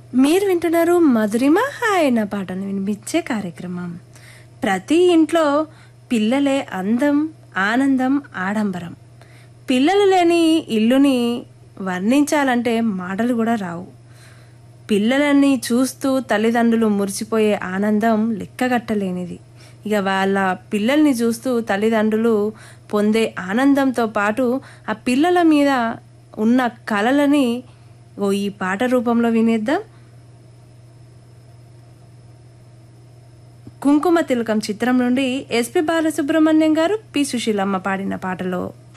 మీరు వింటున్నారు మధురిమ హాయన పాటను వినిపించే కార్యక్రమం ప్రతి ఇంట్లో పిల్లలే అందం ఆనందం ఆడంబరం పిల్లలు లేని ఇల్లుని వర్ణించాలంటే మాటలు కూడా రావు పిల్లలని చూస్తూ తల్లిదండ్రులు మురిసిపోయే ఆనందం లెక్కగట్టలేనిది ఇక వాళ్ళ పిల్లల్ని చూస్తూ తల్లిదండ్రులు పొందే ఆనందంతో పాటు ఆ పిల్లల మీద ఉన్న కళలని ఓ ఈ పాట రూపంలో వినేద్దాం కుంకుమ తిలకం చిత్రం నుండి ఎస్పి బాలసుబ్రహ్మణ్యం గారు పి సుశీలమ్మ పాడిన పాటలో